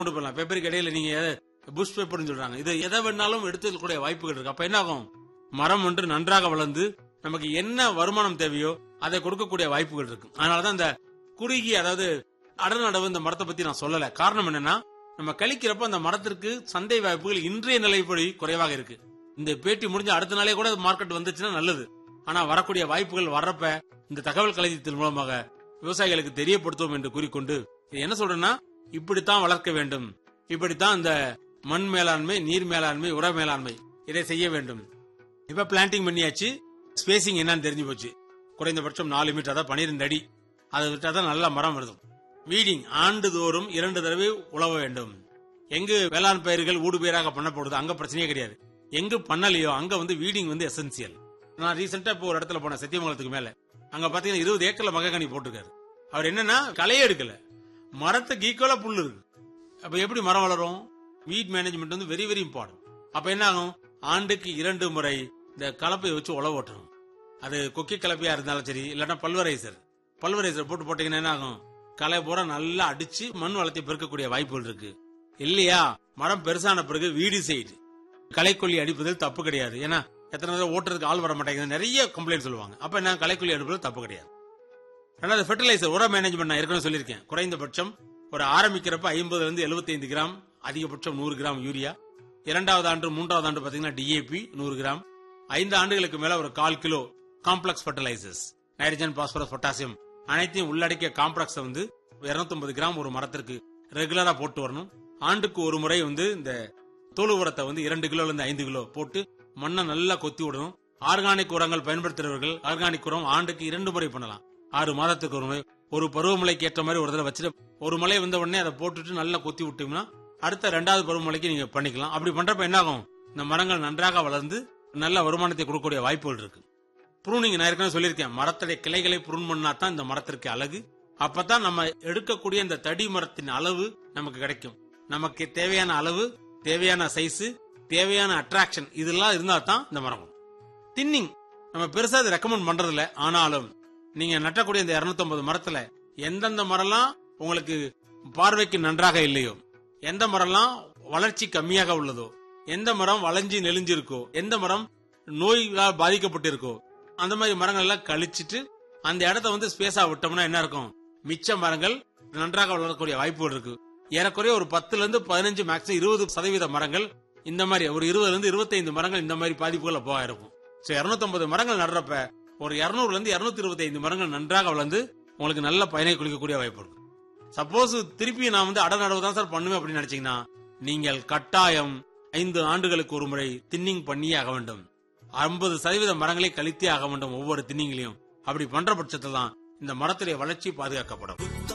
கொண்டு போகலாம் பேப்பருக்கு இடையில நீங்க புஷ் பேப்பர்னு சொல்றாங்க இது எதை வேணாலும் எடுத்துக்கூடிய வாய்ப்புகள் இருக்கு அப்ப என்ன ஆகும் மரம் ஒன்று நன்றாக வளர்ந்து நமக்கு என்ன வருமானம் தேவையோ அதை கொடுக்கக்கூடிய வாய்ப்புகள் இருக்கு அதனாலதான் இந்த குறுகிய அதாவது அடநடவு இந்த மரத்தை பத்தி நான் சொல்லல காரணம் என்னன்னா நம்ம கழிக்கிறப்ப அந்த மரத்திற்கு சந்தை வாய்ப்புகள் இன்றைய நிலைப்படி குறைவாக இருக்கு இந்த பேட்டி முடிஞ்ச அடுத்த நாளே கூட மார்க்கெட் வந்துச்சுன்னா நல்லது ஆனா வரக்கூடிய வாய்ப்புகள் வர்றப்ப இந்த தகவல் களஞ்சியத்தின் மூலமாக விவசாயிகளுக்கு தெரியப்படுத்துவோம் என்று கூறிக்கொண்டு இது என்ன சொல்றேன்னா இப்படித்தான் வளர்க்க வேண்டும் இப்படித்தான் இந்த மண் மேலாண்மை நீர் மேலாண்மை உர மேலாண்மை இதை செய்ய வேண்டும் இப்ப பிளான்டிங் பண்ணியாச்சு ஸ்பேசிங் என்னன்னு தெரிஞ்சு போச்சு குறைந்தபட்சம் நாலு மீட்டர் அதாவது பனிரெண்டு அடி அதை விட்டாதான் நல்ல மரம் வருது வீடிங் ஆண்டுதோறும் இரண்டு தடவை உழவ வேண்டும் எங்கு வேளாண் பயிர்கள் ஊடுபயிராக பண்ணப்படுது அங்க பிரச்சனையே கிடையாது எங்கு பண்ணலையோ அங்க வந்து வீடிங் வந்து எசென்சியல் நான் ரீசெண்டா இப்போ ஒரு இடத்துல போனேன் சத்தியமங்கலத்துக்கு மேல அங்க பாத்தீங்கன்னா இருபது ஏக்கர்ல மகக்கனி போட்டிருக்காரு அவர் என்னன்னா களையே எடுக்கல மரத்துக்கு ஈக்குவலா புல்லு இருக்கு அப்ப எப்படி மரம் வளரும் வீட் மேனேஜ்மெண்ட் வந்து வெரி வெரி இம்பார்ட்டன்ட் அப்ப என்ன ஆகும் ஆண்டுக்கு இரண்டு முறை இந்த கலப்பையை வச்சு உழவு ஓட்டணும் அது கொக்கி கலப்பையா இருந்தாலும் சரி இல்லைன்னா பல்வரைசர் பல்வரைசர் போட்டு போட்டீங்கன்னா என்ன ஆகும் களை பூரா நல்லா அடிச்சு மண் வளத்தை பெருக்கக்கூடிய வாய்ப்புகள் இருக்கு இல்லையா மரம் பெருசான பிறகு வீடு சைடு களைக்கொல்லி அடிப்பதில் தப்பு கிடையாது ஏன்னா எத்தனை தடவை ஓட்டுறதுக்கு ஆள் வர மாட்டேங்குது நிறைய கம்ப்ளைண்ட் சொல்லுவாங்க அப்ப என்ன களைக்கொல்லி அடிப்பதில் தப்பு கிடையாது ரெண்டாவது ஃபெர்டிலைசர் உர மேனேஜ்மெண்ட் நான் ஏற்கனவே சொல்லியிருக்கேன் குறைந்தபட்சம் ஒரு ஆரம்பிக்கிறப்ப ஐம்பதுல இருந்து 75 கிராம் அதிகபட்சம் நூறு கிராம் யூரியா இரண்டாவது ஆண்டு மூன்றாவது ஆண்டு பாத்தீங்கன்னா டிஏபி நூறு கிராம் ஐந்து ஆண்டுகளுக்கு மேல ஒரு கால் kilo complex fertilizers nitrogen phosphorus potassium அனைத்தையும் உள்ளடக்கிய காம்ப்ளெக்ஸ் வந்து 250 கிராம் ஒரு மரத்திற்கு ரெகுலரா போட்டு வரணும் ஆண்டுக்கு ஒரு முறை வந்து இந்த தோல் உரத்தை வந்து இரண்டு கிலோல இருந்து ஐந்து கிலோ போட்டு மண்ணை நல்லா கொத்தி விடணும் ஆர்கானிக் உரங்கள் பயன்படுத்துறவர்கள் ஆர்கானிக் உரம் ஆண்டுக்கு இரண்டு முறை பண்ணலாம் ஆறு மாதத்துக்கு ஒரு முறை ஒரு பருவமழைக்கு ஏற்ற மாதிரி ஒரு தடவை வச்சுட்டு ஒரு மழை வந்த உடனே அதை போட்டுட்டு நல்லா கொத்தி விட்டீங்கன்னா அடுத்த ரெண்டாவது பருவமழைக்கு நீங்க பண்ணிக்கலாம் அப்படி பண்றப்ப என்ன ஆகும் இந்த மரங்கள் நன்றாக வளர்ந்து நல்ல வருமானத்தை கொடுக்கக்கூடிய வாய்ப்புகள் இருக்கு ப்ரூனிங் நான் ஏற்கனவே சொல்லியிருக்கேன் மரத்துடைய கிளைகளை ப்ரூன் பண்ணா தான் இந்த மரத்திற்கு அழகு அப்பதான் நம்ம எடுக்கக்கூடிய இந்த தடி மரத்தின் அளவு நமக்கு கிடைக்கும் நமக்கு தேவையான அளவு தேவையான சைஸ் தேவையான அட்ராக்ஷன் இதெல்லாம் இருந்தா தான் இந்த மரம் வரும். தின்னிங் நம்ம பெருசா அதை ரெக்கமெண்ட் பண்றது இல்ல ஆனாலும் நீங்க நட்டக்கூடிய இந்த 250 மரத்துல எந்தெந்த மரம்லாம் உங்களுக்கு பார்வைக்கு நன்றாக இல்லையோ எந்த மரம்லாம் வளர்ச்சி கம்மியாக உள்ளதோ எந்த மரம் வளைஞ்சு நெளிஞ்சிருக்கோ எந்த மரம் நோயால் பாதிக்கப்பட்டிருக்கோ அந்த மாதிரி மரங்கள் எல்லாம் கழிச்சிட்டு அந்த இடத்த வந்து ஸ்பேஸா விட்டோம்னா என்ன இருக்கும் மிச்ச மரங்கள் நன்றாக வளரக்கூடிய வாய்ப்புகள் இருக்கு ஏறக்குறைய ஒரு பத்துல இருந்து பதினஞ்சு மேக்ஸிமம் இருபது சதவீத மரங்கள் இந்த மாதிரி ஒரு இருபதுல இருந்து இருபத்தைந்து மரங்கள் இந்த மாதிரி பாதிப்புகளை போக இருக்கும் சோ 250 மரங்கள் நடுறப்ப ஒரு 200 இருந்து 225 மரங்கள் நன்றாக வளர்ந்து உங்களுக்கு நல்ல பயனை குளிக்கக்கூடிய வாய்ப்பு இருக்கு சப்போஸ் திருப்பி நான் வந்து அட நடவு தான் சார் பண்ணுவேன் அப்படின்னு நினைச்சீங்கன்னா நீங்கள் கட்டாயம் ஐந்து ஆண்டுகளுக்கு ஒரு முறை தின்னிங் பண்ணியே ஆக வேண்டும் ஐம்பது சதவீத மரங்களை கழித்தே ஆக வேண்டும் ஒவ்வொரு தின்னிங்லையும் அப்படி பண்ற பட்சத்தில் தான் இந்த மரத்துடைய வளர்ச்சி பாதுகாக்கப்படும்